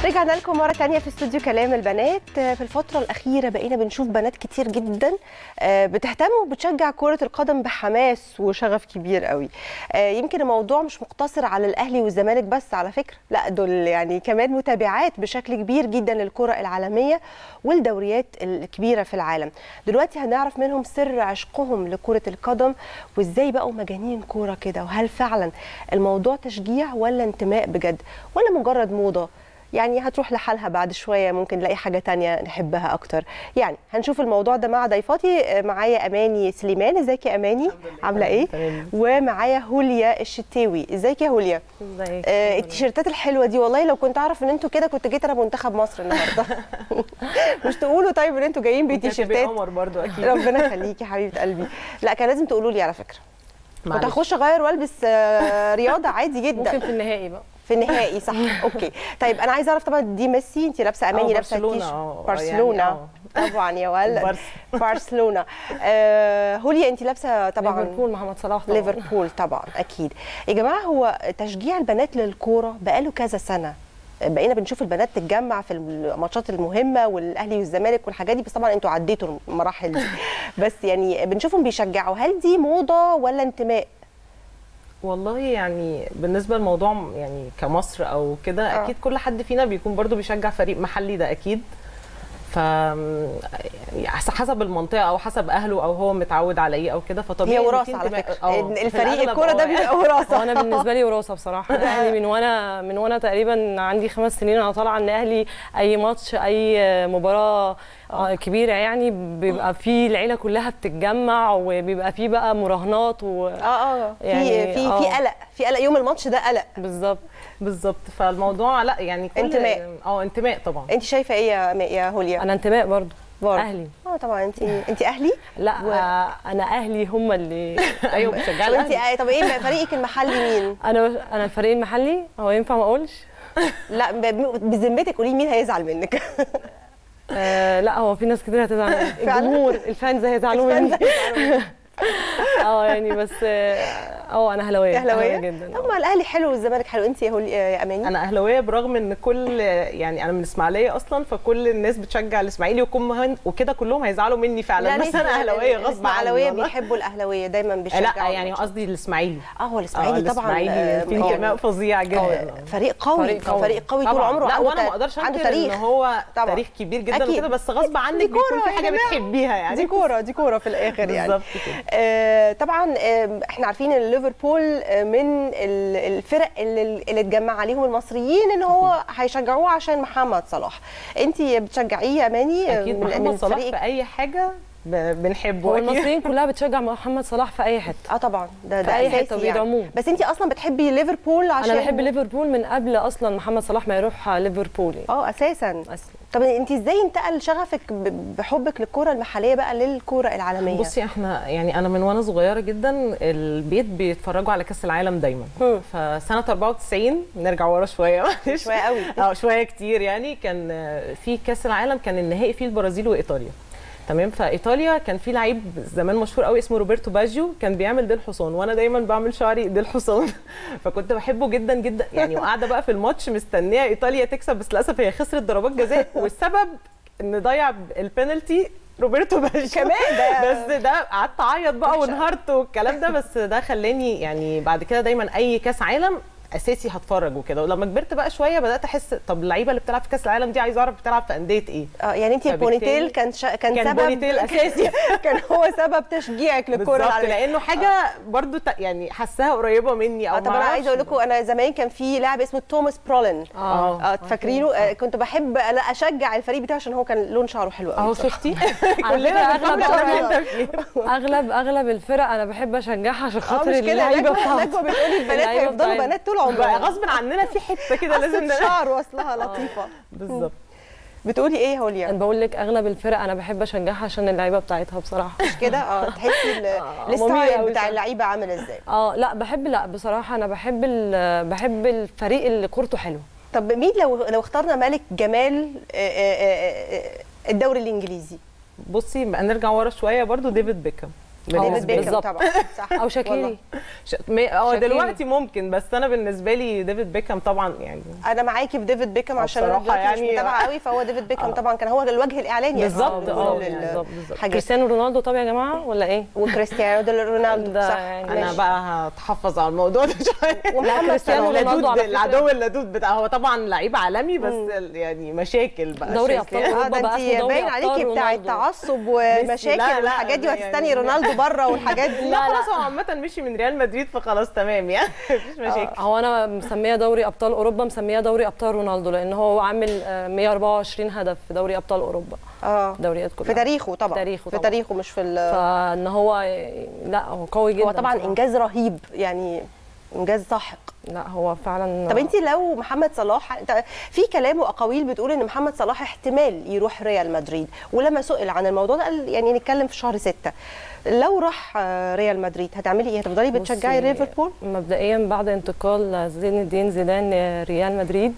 رجعنا لكم مرة تانية في استوديو كلام البنات في الفترة الأخيرة بقينا بنشوف بنات كتير جدا بتهتم وبتشجع كرة القدم بحماس وشغف كبير قوي يمكن الموضوع مش مقتصر على الأهلي والزمالك بس على فكرة لا دول يعني كمان متابعات بشكل كبير جدا للكرة العالمية والدوريات الكبيرة في العالم دلوقتي هنعرف منهم سر عشقهم لكرة القدم وازاي بقوا مجانين كورة كده وهل فعلا الموضوع تشجيع ولا انتماء بجد ولا مجرد موضة يعني هتروح لحالها بعد شوية ممكن نلاقي حاجة تانية نحبها أكتر يعني هنشوف الموضوع ده مع ضيفاتي معايا أماني سليمان ازيك يا أماني عاملة إيه ومعايا هوليا الشتاوي ازيك يا هوليا ازيك آه التيشيرتات الحلوة دي والله لو كنت أعرف إن أنتوا كده كنت جيت أنا منتخب مصر النهاردة مش تقولوا طيب إن أنتوا جايين بتيشيرتات قمر برضو اكيد ربنا يخليكي يا حبيبة قلبي لا كان لازم تقولوا لي على فكرة كنت معلش. هخش أغير وألبس آه رياضة عادي جدا ممكن في النهائي بقى في النهائي صح اوكي طيب انا عايزه اعرف طبعا دي ميسي انت لابسه اماني آه، لابسه برشلونة، تيش- آه، برشلونه يعني، طبعا يا ولد برس. برشلونه آه هوليا انت لابسه طبعا ليفربول محمد صلاح طبعا ليفربول طبعا اكيد يا جماعه هو تشجيع البنات للكوره بقاله كذا سنه بقينا بنشوف البنات تتجمع في الماتشات المهمه والاهلي والزمالك والحاجات دي بس طبعا انتوا عديتوا المراحل دي بس يعني بنشوفهم بيشجعوا هل دي موضه ولا انتماء والله يعني بالنسبه للموضوع يعني كمصر او كده آه. اكيد كل حد فينا بيكون برضو بيشجع فريق محلي ده اكيد ف يعني حسب المنطقه او حسب اهله او هو متعود على ايه او كده فطبيعي هي إن وراثه في على انتماء- فكره آه، إن في الفريق الأغلب الكوره ده آه. بيبقى وراثه هو انا بالنسبه لي وراثه بصراحه اهلي من وانا من وانا تقريبا عندي خمس سنين انا طالعه ان اهلي اي ماتش اي مباراه آه، كبيره يعني بيبقى في العيله كلها بتتجمع وبيبقى في بقى مراهنات و اه اه في يعني في آه. في قلق في قلق يوم الماتش ده قلق بالظبط بالظبط فالموضوع لا يعني كل انتماء. اه انتماء طبعا انت شايفه ايه يا يا هوليا انا انتماء برضو برضه. اهلي اه طبعا انت انت اهلي لا آه، انا اهلي هم اللي ايوه بتشجع طب انت الاهلي طب ايه فريقك المحلي مين انا انا الفريق المحلي هو ينفع ما اقولش لا ب- بذمتك قولي مين هيزعل منك آه لا هو في ناس كتير هتزعل مني. فعلا؟ الجمهور الفانز هيزعلوا مني اه يعني بس اه آه، انا اهلاويه اهلاويه جدا طب ما الاهلي حلو والزمالك حلو انت يا هولي يا اماني انا اهلاويه برغم ان كل يعني انا من اسماعيليه اصلا فكل الناس بتشجع الاسماعيلي وكم وكده كلهم هيزعلوا مني فعلا بس ليه؟ انا اهلاويه غصب عني الاسماعيلاويه والله. بيحبوا الاهلاويه دايما بيشجعوا لا يعني قصدي الاسماعيلي اه هو الاسماعيلي آه، طبعا الاسماعيلي في آه، انتماء فظيع جدا آه، فريق قوي فريق قوي. فريق قوي طول طبعاً. عمره لا عنده وانا تا- ما اقدرش عنده انكر تاريخ ان هو طبعاً. تاريخ كبير جدا أكيد. وكده بس غصب عنك بيكون كورة في يا حاجه جماعة. بتحبيها يعني دي كوره دي كوره في الاخر يعني بالظبط كده آه، طبعا آه، احنا عارفين ان ليفربول آه، من ال- الفرق اللي, اللي اتجمع عليهم المصريين ان هو هيشجعوه عشان محمد صلاح انت بتشجعيه يا اماني اكيد من- من محمد صلاح فريقك؟ في اي حاجه ب- بنحبه هو أكيد. المصريين كلها بتشجع محمد صلاح في اي حته اه طبعا ده في ده أي أساسي حتة بيدعموه. بس انت اصلا بتحبي ليفربول عشان انا بحب ليفربول من قبل اصلا محمد صلاح ما يروح ليفربول يعني. اه اساسا أصلاً. طب انت ازاي انتقل شغفك ب- بحبك للكره المحليه بقى للكره العالميه بصي احنا يعني انا من وانا صغيره جدا البيت بيتفرجوا على كاس العالم دايما مم. فسنه 94 نرجع ورا شويه معلش شويه قوي اه شويه كتير يعني كان آه، في كاس العالم كان النهائي فيه البرازيل وايطاليا تمام فايطاليا كان في لعيب زمان مشهور قوي اسمه روبرتو باجيو كان بيعمل ديل حصان وانا دايما بعمل شعري ديل حصان فكنت بحبه جدا جدا يعني وقاعده بقى في الماتش مستنيه ايطاليا تكسب بس للاسف هي خسرت ضربات جزاء والسبب ان ضيع البينالتي روبرتو باجيو كمان ده- بس ده قعدت اعيط بقى وانهارت والكلام ده بس ده خلاني يعني بعد كده دايما اي كاس عالم اساسي هتفرج وكده ولما كبرت بقى شويه بدات احس طب اللعيبه اللي بتلعب في كاس العالم دي عايزه اعرف بتلعب في انديه ايه اه يعني انت فبالتالي البونيتيل كان شا... كان, كان سبب بونيتيل أساسي. كان هو سبب تشجيعك للكره بالظبط العالميه لانه حاجه برضو ت- يعني حاساها قريبه مني او اه طب انا عايزه اقول لكم انا زمان كان في لاعب اسمه توماس برولين اه اه فاكرينه آه كنت بحب لا اشجع الفريق بتاعه عشان هو كان لون شعره حلو قوي اهو بصراحة. شفتي على كلنا فكرة بنفهم أغلب اللي أغلب- انت فيه. اغلب اغلب الفرق انا بحب اشجعها عشان اه خاطر مش كده اللعيبه نجوى بتاعتي نجوى بتقولي البنات اللعيبة هيفضلوا بتاعتي. بنات طول بقى عمرهم غصب عننا في حته كده لازم لازم ن- شعر واصلها لطيفه بالظبط بتقولي ايه يا هوليا انا بقول لك اغلب الفرق انا بحب اشجعها عشان اللعيبه بتاعتها بصراحه كده اه تحسي ال- مميتة الستايل أوي بتاع صح. اللعيبه عامل ازاي اه لا بحب لا بصراحه انا بحب ال- بحب الفريق اللي كورته حلوه طب مين لو لو اخترنا ملك جمال آه، آه، آه، آه، الدوري الانجليزي بصي بقى نرجع ورا شويه برضو ديفيد بيكهام ديفيد بيكهام بالظبط. طبعا صح او شاكيري ش- ما- هو شاكيري. دلوقتي ممكن بس انا بالنسبه لي ديفيد بيكهام طبعا يعني انا معاكي في ديفيد بيكهام آه، عشان انا بصراحة دلوقتي مش يعني- متابعه قوي فهو ديفيد بيكهام آه. طبعا كان هو الوجه الاعلاني بالظبط، أصلاً آه، لل- بالظبط، حاجات كريستيانو رونالدو طب يا جماعه ولا ايه؟ وكريستيانو دول رونالدو ده صح يعني انا ماشي. بقى هتحفظ على الموضوع ده شويه ومحمد كريستيانو صلاح. رونالدو على فكرة. العدو اللدود بتاع هو طبعا لعيب عالمي بس ال- يعني مشاكل بقى دوري شايف أبطال يعني؟ اه أوروبا ده بقى انت اسمه دوري باين أبطال عليكي بتاع رونالدو. التعصب لا، ومشاكل لا، والحاجات دي يعني- وهتستني رونالدو بره والحاجات دي لا خلاص هو عامه مشي من ريال مدريد فخلاص تمام يعني مفيش مشاكل هو انا مسميه دوري ابطال اوروبا مسميه دوري ابطال رونالدو لان هو عامل آه، 124 هدف في دوري ابطال اوروبا اه دوريات كلها في تاريخه طبعا في تاريخه في طبعا. تاريخه مش في ال- فان هو لا هو قوي جدا هو طبعا بصراحة. انجاز رهيب يعني انجاز ساحق لا هو فعلا طب انت لو محمد صلاح انت في كلام واقاويل بتقول ان محمد صلاح احتمال يروح ريال مدريد ولما سئل عن الموضوع ده قال يعني نتكلم في شهر ستة لو راح آه، ريال مدريد هتعملي ايه هتفضلي بتشجعي بصي، ليفربول مبدئيا بعد انتقال زين الدين زيدان لريال مدريد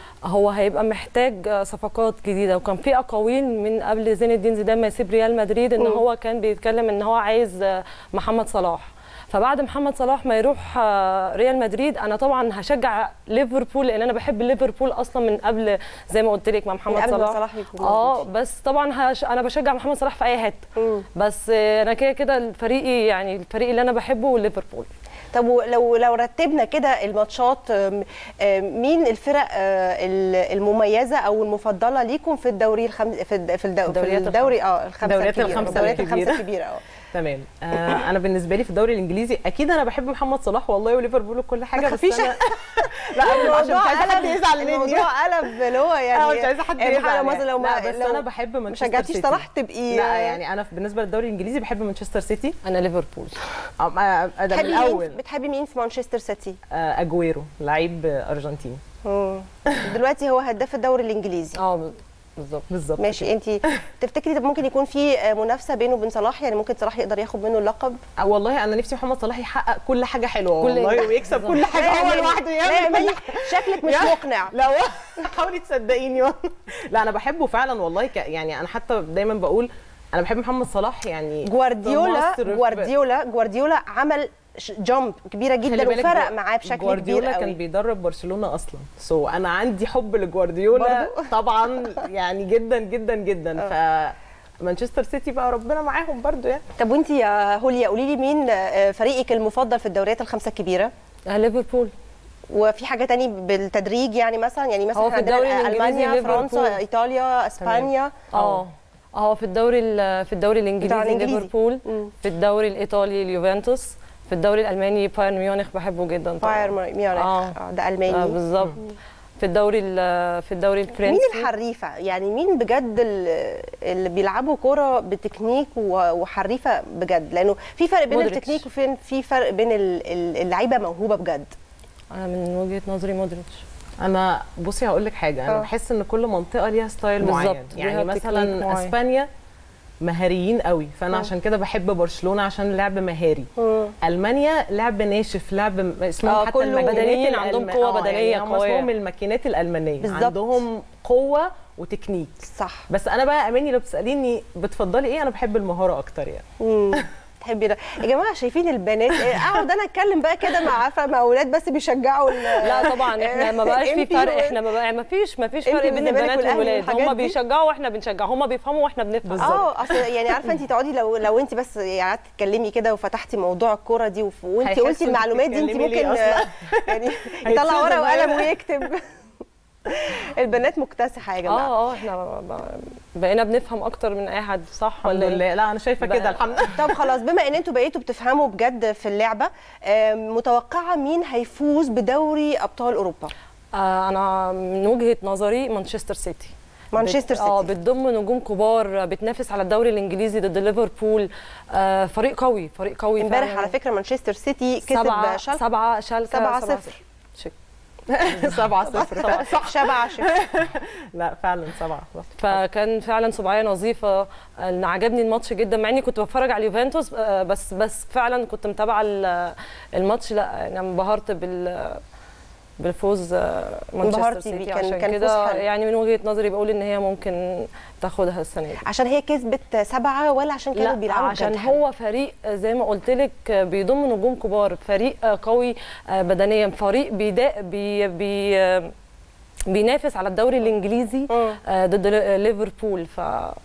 هو هيبقى محتاج صفقات جديده وكان في اقاويل من قبل زين الدين زيدان ما يسيب ريال مدريد ان مم. هو كان بيتكلم ان هو عايز محمد صلاح فبعد محمد صلاح ما يروح آه، ريال مدريد انا طبعا هشجع ليفربول لان انا بحب ليفربول اصلا من قبل زي ما قلت لك مع محمد قبل ما صلاح صلاح يكون اه موجود. بس طبعا هش... انا بشجع محمد صلاح في اي حته مم. بس آه، انا كده كده الفريقي يعني الفريق اللي انا بحبه ليفربول طب لو لو رتبنا كده الماتشات آم، آم، مين الفرق آه، ال- المميزه او المفضله ليكم في الدوري الخم... في الد- في الدو- في الدوريات الدوري اه الخمسه الدوريات الكبيرة. الخمسة الدوريات الكبيرة. الخمسه الكبيره اه تمام آه انا بالنسبه لي في الدوري الانجليزي اكيد انا بحب محمد صلاح والله وليفربول وكل حاجه ما بس تخافيش. أنا... لا عشان مش عايزه حد قلب يزعل مني الموضوع قلب اللي هو يعني اه مش عايزه حد يعني يزعل مثلا لو ما لا بس لو انا بحب ما مانشستر شجعتيش سيتي. صلاح تبقي لا يعني انا بالنسبه للدوري الانجليزي بحب مانشستر سيتي انا ليفربول آه، ما- ده من بتحبي مين الاول بتحبي مين في مانشستر سيتي آه، اجويرو لعيب ارجنتيني مم. دلوقتي هو هداف الدوري الانجليزي اه بالظبط بالظبط ماشي انت تفتكري طب ممكن يكون في آه، منافسه بينه وبين صلاح يعني ممكن صلاح يقدر ياخد منه اللقب آه، والله انا نفسي محمد صلاح يحقق كل حاجه حلوه كل- والله ويكسب كل حاجه لا هو يا لوحده لا يعمل يا كل ملك شكلك مش يا- مقنع لا والله حاولي تصدقيني والله. لا انا بحبه فعلا والله ك... يعني انا حتى دايما بقول انا بحب محمد صلاح يعني في جوارديولا مصر، في- جوارديولا جوارديولا عمل ش- جامب كبيره خلي جدا بالك وفرق جو- معاه بشكل كبير جوارديولا كان قوي بيدرب برشلونه اصلا سو so انا عندي حب لجوارديولا برضو؟ طبعا يعني جدا جدا جدا ف مانشستر سيتي بقى ربنا معاهم برضو يعني طب وانت يا هوليا قولي لي مين آه، فريقك المفضل في الدوريات الخمسه الكبيره آه، ليفربول وفي حاجه تاني بالتدريج يعني مثلا يعني مثلا هو في احنا عندنا الدوري الإنجليزي المانيا ليفربول. فرنسا ايطاليا اسبانيا اه هو في الدوري ال- في الدوري الانجليزي الإنجليزي. ليفربول مم. في الدوري الايطالي اليوفنتوس في الدوري الالماني بايرن ميونخ بحبه جدا طبعا بايرن ميونخ آه. آه، ده آه الماني بالظبط في الدوري ال- في الدوري الفرنسي مين الحريفه يعني مين بجد ال- اللي بيلعبوا كوره بتكنيك و- وحريفه بجد لانه في فرق بين مودريتش. التكنيك وفين في فرق بين ال- ال- اللعيبه موهوبه بجد انا من وجهه نظري مودريتش انا بصي هقول لك حاجه انا آه. بحس ان كل منطقه ليها ستايل بالظبط، معين ليها يعني تكنيك مثلا معين. اسبانيا مهاريين قوي فانا آه. عشان كده بحب برشلونه عشان لعب مهاري المانيا لعب ناشف لعب م- اسمهم آه، حتى كله الماكينات بدنيين، الألم- عندهم قوة آه، بدنية يعني هم قوية. اسمهم الماكينات الالمانيه بالظبط. عندهم قوه وتكنيك صح بس انا بقى اماني لو بتساليني بتفضلي ايه انا بحب المهاره اكتر يعني مم. تحبي ده يا جماعه شايفين البنات إيه، اقعد انا اتكلم بقى كده مع عارفه مع اولاد بس بيشجعوا ال- لا طبعا احنا ما بقاش في MP فرق و- احنا ما بقى ما فيش ما فيش MP فرق بين والزمالك البنات والأهلي والولاد والحاجات هم دي. بيشجعوا واحنا بنشجع هم بيفهموا واحنا بنفهم بالظبط. اه اصل يعني عارفه انت تقعدي لو لو انت بس قعدتي تتكلمي كده وفتحتي موضوع الكوره دي وف- وانت هيحسوا قلتي إنك المعلومات دي انت بتتكلمي ليه ممكن أصلاً؟ يعني يطلع ورقه هيتصدم وقلم أيوة. ويكتب البنات مكتسحه يا جماعه اه اه احنا ب- بقينا بنفهم اكتر من اي حد صح الحمد ولا ايه لله لا انا شايفه بقى- كده الحمد لله طب خلاص بما ان انتوا بقيتوا بتفهموا بجد في اللعبه آم، متوقعه مين هيفوز بدوري ابطال اوروبا آه انا من وجهه نظري مانشستر سيتي مانشستر بت- اه سيتي. بتضم نجوم كبار بتنافس على الدوري الانجليزي ضد ليفربول آه فريق قوي فريق قوي امبارح فعلاً. على فكره مانشستر سيتي كسب سبعة شالكه سبعة شالكة سبعة سبعة صفر. شك. 7 0 صح شبعة شفت لا فعلا 7 فكان فعلا سباعيه نظيفه أنا عجبني الماتش جدا مع اني كنت بتفرج على اليوفنتوس آه، بس بس فعلا كنت متابعه ال- الماتش لا انا انبهرت بال بالفوز آه، انبهرتي مانشستر بيه، سيتي كان- عشان كان فوز كده حلو. يعني من وجهه نظري بقول ان هي ممكن تاخدها السنه دي عشان هي كسبت سبعه ولا عشان كانوا لا بيلعبوا عشان بجد حلو؟ هو فريق زي ما قلت لك بيضم نجوم كبار فريق قوي بدنيا فريق بيدا بي بي بينافس على الدوري الانجليزي مم. ضد ليفربول ف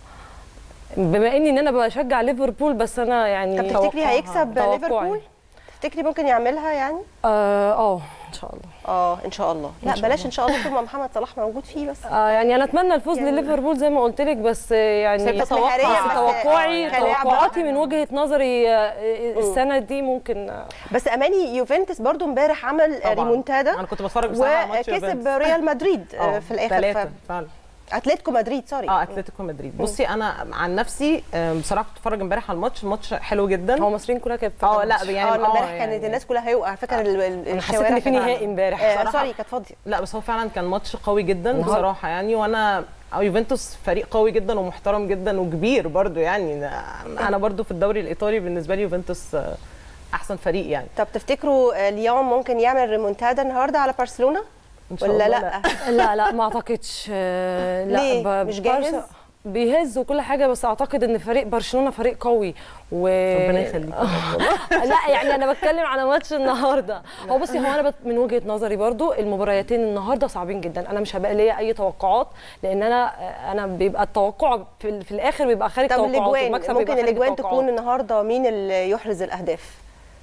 بما اني ان انا بشجع ليفربول بس انا يعني طب تفتكري هيكسب توقعي. ليفربول تفتكري ممكن يعملها يعني اه آه، ان شاء الله اه ان شاء الله لا إن شاء بلاش الله. ان شاء الله طول ما محمد صلاح موجود فيه بس آه يعني انا اتمنى الفوز يعني- لليفربول زي ما قلت لك بس يعني بس مهارية بس بس- توقعي آه، كلاعب توقعاتي بقى. من وجهه نظري آه، السنه دي ممكن آه، بس اماني يوفنتوس برضو امبارح عمل طبعاً. ريمونتادا انا كنت بتفرج بصراحه على ماتش وكسب يوفنتوس. ريال مدريد آه، آه، في الاخر ثلاثة ف... فعلا اتلتيكو مدريد سوري اه اتلتيكو مدريد بصي انا عن نفسي آه، بصراحه كنت بتفرج امبارح على الماتش الماتش حلو جدا هو المصريين كلها كانت اه لا فاكرة يعني اه أنا امبارح آه، كانت يعني- الناس كلها هيوقع على فكره ال- ال- انا حسيت الشوارع ان في كانت- نهائي امبارح آه بصراحة- سوري كانت فاضيه لا بس هو فعلا كان ماتش قوي جدا نهار. بصراحه يعني وانا أو يوفنتوس فريق قوي جدا ومحترم جدا وكبير برضو يعني انا برضو في الدوري الايطالي بالنسبه لي يوفنتوس آه، احسن فريق يعني طب تفتكروا آه، ليون ممكن يعمل ريمونتادا النهارده على برشلونه ان شاء ولا الله لا لا لا ما اعتقدش آه، لا ليه؟ ب- مش جاهز؟ برشا- بيهز وكل حاجه بس اعتقد ان فريق برشلونه فريق قوي و ربنا يخليك لا يعني انا بتكلم على ماتش النهارده هو بصي هو انا بت- من وجهه نظري برضو المباريتين النهارده صعبين جدا انا مش هبقى ليا اي توقعات لان انا انا بيبقى التوقع في, ال- في الاخر بيبقى خارج طب توقعات الاجوان والمكسب ممكن بيبقى خارج الاجوان توقعات. تكون النهارده مين اللي يحرز الاهداف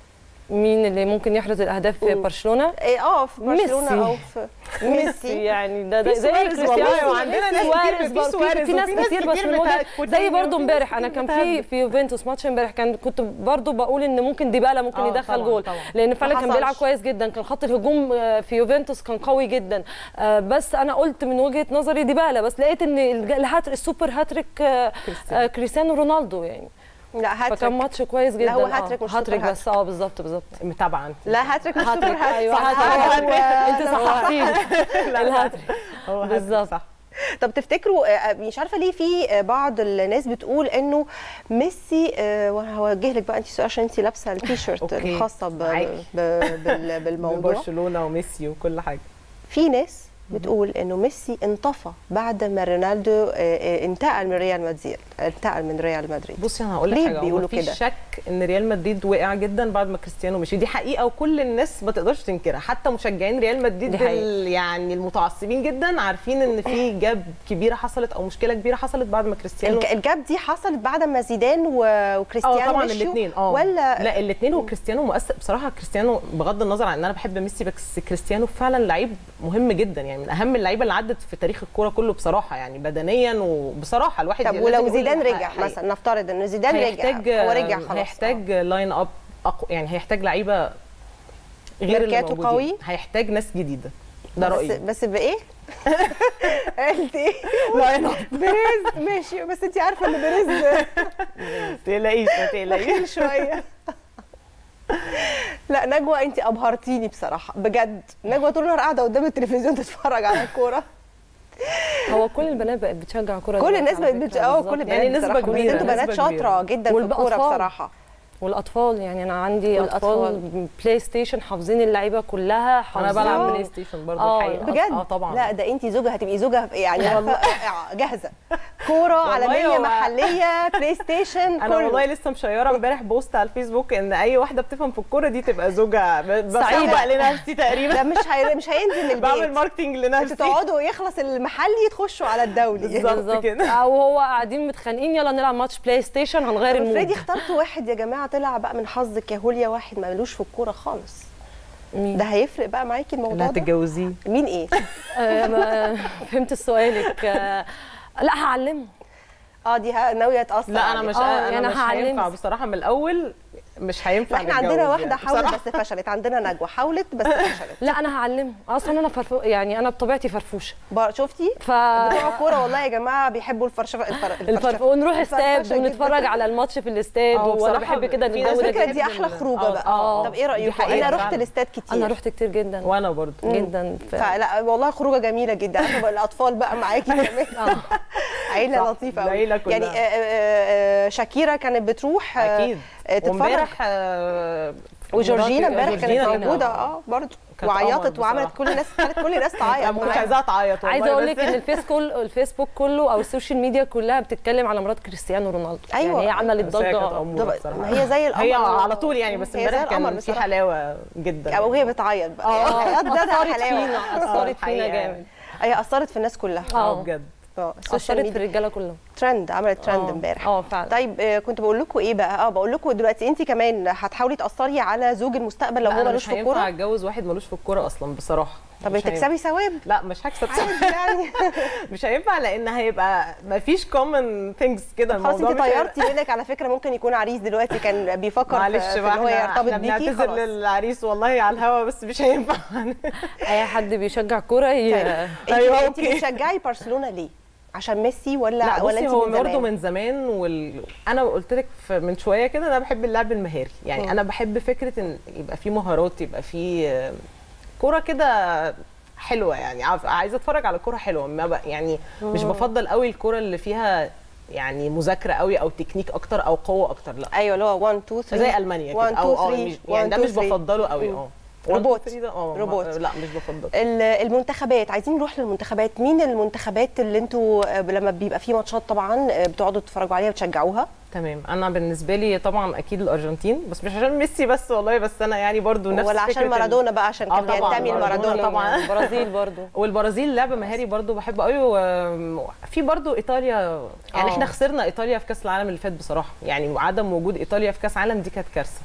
مين اللي ممكن يحرز الاهداف في مم. برشلونه إيه، اه في برشلونه ميسي. او في ميسي ميسي يعني ده, ده في زي سواريز كريستيانو والله، وعندنا ناس كتير سواريز في برضه، سواريز في ناس وفي ناس كتير بس كتير من بتاع وجهة- كوتينيو زي برضه وفي ناس امبارح كتير انا كان بتاع في في يوفنتوس ماتش امبارح كان كنت برضه بقول ان ممكن ديبالا ممكن آه، يدخل طبعاً، جول طبعاً. لان فعلا ما كان بيلعب حصلش. كويس جدا كان خط الهجوم آه، في يوفنتوس كان قوي جدا آه، بس انا قلت من وجهه نظري ديبالا بس لقيت ان الج- الهات السوبر هاتريك آه، آه، كريستيانو رونالدو يعني لا فكان هاتريك ماتش كويس جدا هو آه، هاتريك مش هاتريك سوبر بس اه بالظبط بالظبط متابعه انت لا هاتريك مش سوبر هاتريك هاتريك ايوه صح، هاتريك هو- انت هو- صححتيني الهاتريك هو هاتريك، بالظبط. صح طب تفتكروا آه، مش عارفه ليه في آه، بعض الناس بتقول انه ميسي آه، وهوجه لك بقى انت سؤال عشان انت لابسه التيشيرت أوكي. الخاصه ب- معاكي. ب- بال- بالموضوع برشلونه وميسي وكل حاجه في ناس بتقول انه ميسي انطفى بعد ما رونالدو آه، آه، انتقل من ريال مدريد انتقل من ريال مدريد بصي انا هقول لك ليه حاجه بيقولوا بيقولوا كده؟ كده شك ان ريال مدريد وقع جدا بعد ما كريستيانو مشي دي حقيقه وكل الناس ما تقدرش تنكرها حتى مشجعين ريال مدريد دي حقيقة. ال- يعني المتعصبين جدا عارفين ان في جاب كبيره حصلت او مشكله كبيره حصلت بعد ما كريستيانو الج- الجاب دي حصلت بعد ما زيدان و- اه وكريستيانو طبعا مشيوا الاثنين اه ولا لا الاثنين وكريستيانو مؤثر بصراحه كريستيانو بغض النظر عن ان انا بحب ميسي بس كريستيانو فعلا لعيب مهم جدا يعني من اهم اللعيبه اللي عدت في تاريخ الكوره كله بصراحه يعني بدنيا وبصراحه الواحد طب لازم ولو يقول زيدان رجع الحقيقة. مثلا نفترض ان زيدان هيحتاج رجع هو رجع خلاص هيحتاج لاين اب أقو يعني هيحتاج لعيبه غير اللي ميركاتو موجودين قوي؟ هيحتاج ناس جديده ده بس رايي بس بايه؟ قلت ايه؟ لاين اب بريز ماشي بس انت عارفه ان بريز ما تقلقيش ما تقلقيش بخيل شويه لا نجوى انت ابهرتيني بصراحه بجد نجوى طول النهار قاعده قدام التلفزيون تتفرج على الكوره هو كل البنات بقت بتشجع كوره كل دلوقتي الناس على بقت فكرة، بت... اه بالظبط. كل يعني البنات نسبة بصراحة. بس كبيرة، انتوا بنات نسبة شاطره جدا في الكوره والأطفال. بصراحه والاطفال يعني انا عندي والأطفال. اطفال بلاي ستيشن حافظين اللعيبه كلها انا حافظين بلعب بلاي ستيشن برضه آه، الحقيقه بجد اه طبعا لا ده انت زوجه هتبقي زوجه يعني عارفة، آه، جاهزه كوره والله عالميه هو- محليه بلاي ستيشن انا كله. والله لسه مشيره امبارح بوست على الفيسبوك ان اي واحده بتفهم في الكوره دي تبقى زوجه ب- بسوق سعيدة. لنفسي تقريبا ده مش هي... مش هينزل من بعمل البيت ماركتنج انتوا لنفسي تقعدوا يخلص المحلي تخشوا على الدولي بالظبط. بالظبط كده. او هو قاعدين متخانقين يلا نلعب ماتش بلاي ستيشن هنغير طب افرضي المود اخترتوا واحد يا جماعه طلع بقى من حظك يا هوليا واحد مالوش في الكوره خالص مين؟ ده هيفرق بقى معاكي اللي الموضوع ده هتتجوزيه مين ايه آه، ما- فهمت سؤالك آه، لا هعلمه اه دي ها- ناويه تاثر لا انا عليك. مش آه، انا يعني مش هعلمك. هينفع بصراحه من الاول مش هينفع احنا نتجوز عندنا واحده يعني. حاولت بصراحة. بس فشلت عندنا نجوى حاولت بس فشلت لا انا هعلمه اصلا انا فرفو يعني انا بطبيعتي فرفوشه بقى شفتي ف بتوع الكوره والله يا جماعه بيحبوا الفرشفه الفر... الفرف ونروح الفرفشة استاد جداً. ونتفرج على الماتش في الاستاد آه، وانا بصراحة بحب كده في الجو ناس ده الفكره بتحب دي ال- احلى خروجه آه، بقى آه. طب ايه دي رايكم حقيقة انا رحت فعلاً. الاستاد كتير انا رحت كتير جدا وانا برضه جدا ف... فلا والله خروجه جميله جدا عارفه بقى الاطفال بقى معاكي كمان آه. عيله صح، لطيفه قوي العيلة كلها. يعني آه، آه، آه، شاكيرا كانت بتروح آه، اكيد آه، تتفرج وامبارح آه، وجورجينا مراتي- امبارح كانت جورجينا موجوده كانت- اه برضه كانت وعيطت قمر وعملت بصراحة. كل الناس خلت كل الناس تعيط انا ما كنتش معاها. عايزاها تعيط والله عايزه اقول لك بس- ان الفيسبوك الفيسبوك كله او السوشيال ميديا كلها بتتكلم على مرات كريستيانو رونالدو أيوة. يعني هي عملت بس هي كانت ضجه أمورة طب- بصراحة. ما هي زي القمر هي على طول يعني بس هي زي امبارح القمر كان في بصراحة. حلاوه جدا او هي بتعيط بقى اه العياط ده ده اثرت حلاوه فينا اثرت فينا الحقيقة جامد هي اثرت في الناس كلها اه اه بجد اه السوشيال اثرت في ميديا الرجاله كلهم ترند عملت ترند آه. امبارح اه فعلا طيب آه، كنت بقول لكم ايه بقى اه بقول لكم دلوقتي انت كمان هتحاولي تاثري على زوج المستقبل لو لا هو انا ملوش مش في هينفع الكوره اتجوز واحد ملوش في الكوره اصلا بصراحه طب مش تكسبي ثواب لا مش هكسب عادي يعني مش هينفع لان هيبقى مفيش كومن ثينجز كده خلاص الموضوع انت مش هيبقى- طيرتي منك على فكره ممكن يكون عريس دلوقتي كان بيفكر في, معلش في ان بقى هو احنا, يرتبط احنا بيكي بنعتذر خلاص للعريس والله على الهوا بس مش هينفع اي حد بيشجع كوره ي... طيب انت أيوة، انت أوكي. بتشجعي برشلونه ليه؟ عشان ميسي ولا لا ولا بصي انت هو من برضه زمان؟ من زمان وال... انا قلت لك ف- من شويه كده انا بحب اللعب المهاري يعني مم. انا بحب فكره ان يبقى في مهارات يبقى في آه، كوره كده حلوه يعني عاوز- عايزه اتفرج على كوره حلوه ما ب... يعني مش بفضل قوي الكوره اللي فيها يعني مذاكره قوي او تكنيك اكتر او قوه اكتر لا ايوه اللي هو 1 2 3 زي المانيا 1 كده او 2 اه 3 مش يعني ده 1 مش 2 3. بفضله قوي مم. اه روبوت. 1 2 3 ده اه روبوت. لا مش بفضله ال- المنتخبات عايزين نروح للمنتخبات مين المنتخبات اللي انتوا آه، لما بيبقى في ماتشات طبعا آه، بتقعدوا تتفرجوا عليها بتشجعوها تمام انا بالنسبه لي طبعا اكيد الارجنتين بس مش عشان ميسي بس والله بس انا يعني برضو نفس ولا عشان فكرة ال- مارادونا بقى عشان آه كان طبعاً، بينتمي مارادونا لمارادونا طبعاً. البرازيل برضو والبرازيل لعبه مهاري برضو بحبه قوي وفي برضو ايطاليا يعني آه. احنا خسرنا ايطاليا في كاس العالم اللي فات بصراحه يعني عدم وجود ايطاليا في كاس عالم دي كانت كارثه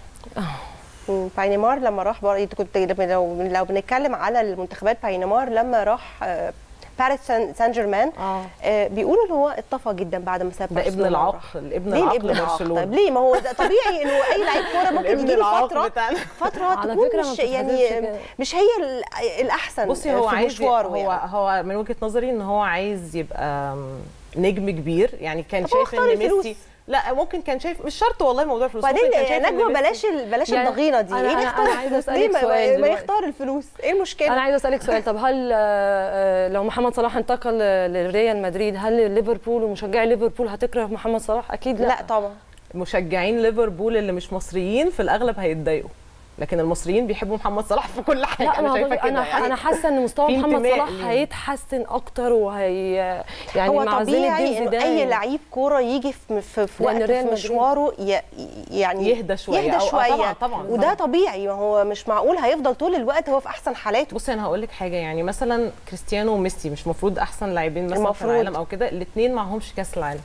مم، باينيمار لما راح بر... كنت لو لو بنتكلم على المنتخبات باينيمار لما راح آه، باريس سان سان جيرمان اه آه، بيقولوا ان هو اتطفى جدا بعد ما ساب ده ابن برشلونة وراح. العقل ابن ليه العقل الابن العاق برشلونه طيب ليه ما هو ده طبيعي انه اي لعيب كوره ممكن الابن يجي له العاق فتره بتاعنا فتره على تكون فكرة ما مش بتتحسبش يعني كده. مش هي ال- الاحسن بصي هو في عايز مشواره هو يعني. هو من وجهه نظري ان هو عايز يبقى نجم كبير يعني كان طب هو شايف اختار ان الفلوس. ميسي لا ممكن كان شايف مش شرط والله موضوع الفلوس وبعدين ممكن كان شايف إن نجوى ميسي- بلاش ال- بلاش يعني الضغينه دي أنا- ليه أنا- يختار أنا عايزة الفلوس؟ أسألك ليه ما- سؤال ما دلوقتي. يختار الفلوس ايه المشكله انا عايزه اسالك سؤال طب هل آه، آه، لو محمد صلاح انتقل آه، لريال مدريد هل ليفربول ومشجعي ليفربول هتكره محمد صلاح اكيد لا, لا طبعا مشجعين ليفربول اللي مش مصريين في الاغلب هيتضايقوا لكن المصريين بيحبوا محمد صلاح في كل حاجه لا انا ما شايفه هو كده انا يعني. انا حاسه ان مستوى في محمد انتماء صلاح ليه. هيتحسن اكتر وهي يعني هو مع زين طبيعي الدين انه زيدان اي لعيب كوره يجي في في, في لأن وقت ريال في مدريد- مشواره ي- يعني يهدى شوية. يهدى أو- آه شويه طبعاً- طبعاً، وده طبعاً. طبيعي ما هو مش معقول هيفضل طول الوقت هو في احسن حالاته بصي انا هقول لك حاجه يعني مثلا كريستيانو وميسي مش المفروض احسن لاعبين مثلا المفروض. في العالم او كده الاثنين معهمش كاس العالم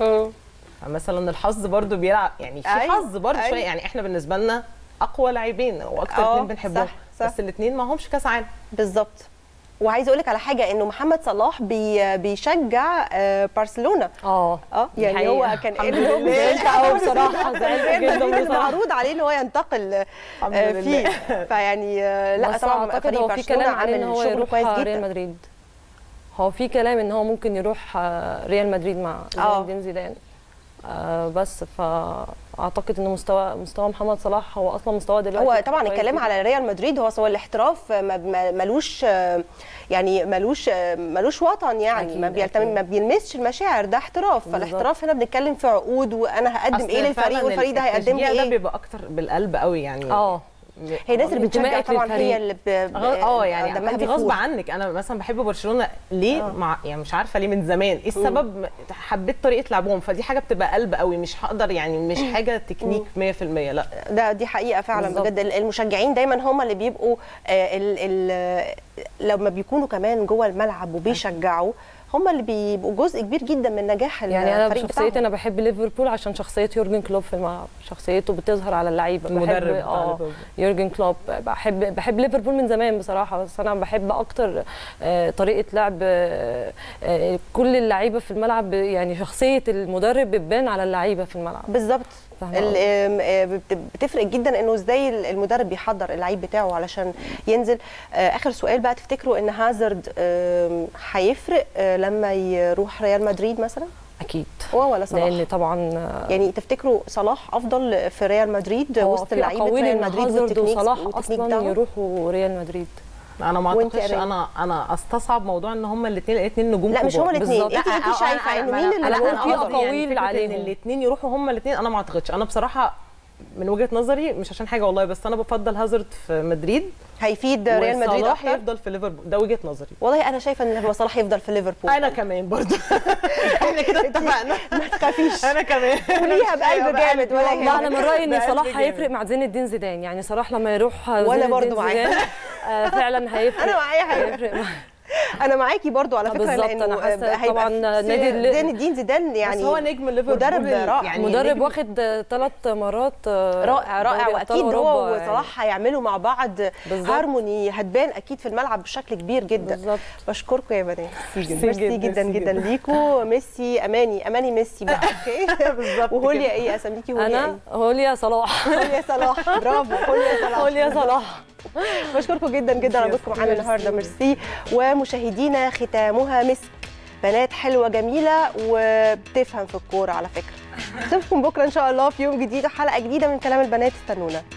مثلا الحظ برضو بيلعب يعني في أيوة، حظ برضو أيوة. شويه يعني احنا بالنسبه لنا اقوى لاعبين واكتر آه، اثنين بنحبهم صح، صح. بس الاثنين معهمش كاس عالم بالظبط وعايزه اقول لك على حاجه انه محمد صلاح بي بيشجع آه، برشلونه اه اه دي يعني هو حقيقة. كان الحمد ابنه لله. زعلت قوي بصراحه زعلت ريال جدا مدريد بصراحه معروض عليه ان هو ينتقل الحمد آه، لله. فيه فيعني آه، لا بس طبعا اعتقد فريق هو في برشلونه كلام عليه ان عامل هو شغل يروح كويس ريال جدا مدريد هو في كلام ان هو ممكن يروح آه، ريال مدريد مع آه. زين الدين زيدان آه، بس فاعتقد ان مستوى مستوى محمد صلاح هو اصلا مستوى دلوقتي هو طبعا كويس الكلام جداً. على ريال مدريد هو سواء الاحتراف ما- ما- ملوش آه، يعني ملوش آه، ملوش وطن يعني أكيد، ما بيلتم أكيد. ما بيلمسش المشاعر ده احتراف فالاحتراف هنا بنتكلم في عقود وانا هقدم أصل ايه للفريق فعلاً والفريق ده هيقدم التشجيع لي ده ايه بيبقى اكتر بالقلب قوي يعني اه هي الناس اللي بتشجع انتمائك طبعا للفريق. هي اللي ب... ب- اه يعني دمها انت غصب بيفور. عنك انا مثلا بحب برشلونه ليه آه. مع يعني مش عارفه ليه من زمان ايه السبب حبيت طريقه لعبهم فدي حاجه بتبقى قلب قوي مش هقدر يعني مش حاجه تكنيك 100% لا ده دي حقيقه فعلا بالظبط. بجد المشجعين دايما هم اللي بيبقوا آه، ال ال لما بيكونوا كمان جوه الملعب وبيشجعوا هم اللي بيبقوا جزء كبير جدا من نجاح يعني انا الفريق بشخصيتي بتاعهم انا بحب ليفربول عشان شخصيه يورجن كلوب في الملعب شخصيته بتظهر على اللعيبه المدرب بحب بتاع اه ليفربول. يورجن كلوب بحب بحب ليفربول من زمان بصراحه بس انا بحب اكتر آه، طريقه لعب آه، آه، كل اللعيبه في الملعب يعني شخصيه المدرب بتبان على اللعيبه في الملعب بالظبط فاهمة ال- قصدي؟ آم، آه، بت- بتفرق جدا انه ازاي المدرب بيحضر اللعيب بتاعه علشان ينزل آه، اخر سؤال بقى تفتكروا ان هازارد آم، هيفرق آه، لما يروح ريال مدريد مثلا اكيد هو ولا صلاح لان طبعا آه، يعني تفتكروا صلاح افضل في ريال مدريد هو وسط في لعيبه اقاويل ريال ان مدريد هازارد والتكنيك وصلاح والتكنيك اصلا بتاعهم؟ يروحوا ريال مدريد انا ما وانت اعتقدش يا ريم؟ انا انا استصعب موضوع ان هما الاثنين الاثنين نجوم لا مش كبار. هما الاثنين بالظبط. انت لا، انت أو- شايفه أنا- انه أنا- مين اللي أنا بقول هيكون في أفضل؟ أقاويل يعني فكرة عليهم. ان الاثنين يروحوا هما الاثنين انا ما اعتقدش انا بصراحه من وجهه نظري مش عشان حاجه والله بس انا بفضل هازارد في مدريد هيفيد ريال مدريد وصلاح اكتر يفضل في ليفربول ده وجهه نظري والله انا شايفه ان هو صلاح يفضل في ليفربول انا كمان برضو احنا كده اتفقنا ما تخافيش انا كمان قوليها بقلب جامد ولا لا يهمك انا من رايي ان بقلب صلاح جامد. هيفرق مع زين الدين زيدان يعني صلاح لما يروح وأنا زين برضو الدين معاك. زيدان، آه، فعلا هيفرق انا معايا حاجه هيفرق مع- انا معاكي برضو على فكره بالظبط، لانه أنا حاسة هيبقى طبعاً في- نادي ال- زين الدين زيدان يعني بس هو نجم ليفربول مدرب رائع. يعني مدرب نجم- واخد ثلاث مرات آه، رائع رائع دوري واكيد أبطال هو أوروبا يعني. وصلاح هيعملوا مع بعض بالظبط. هارموني هتبان اكيد في الملعب بشكل كبير جدا بالظبط بشكركم يا بنات ميرسي ميرسي جدا، جدا ميرسي جدا جدا. ليكوا ميسي اماني اماني ميسي بقى اوكي بالظبط وهوليا كده. ايه اساميكي هوليا انا هوليا صلاح ايه هوليا صلاح برافو هوليا صلاح هوليا صلاح بشكركم جدا جدا على وجودكم معانا النهارده ميرسي ومشاهدينا ختامها مسك بنات حلوه جميله وبتفهم في الكوره على فكره اشوفكم بكره ان شاء الله في يوم جديد وحلقه جديده من كلام البنات استنونا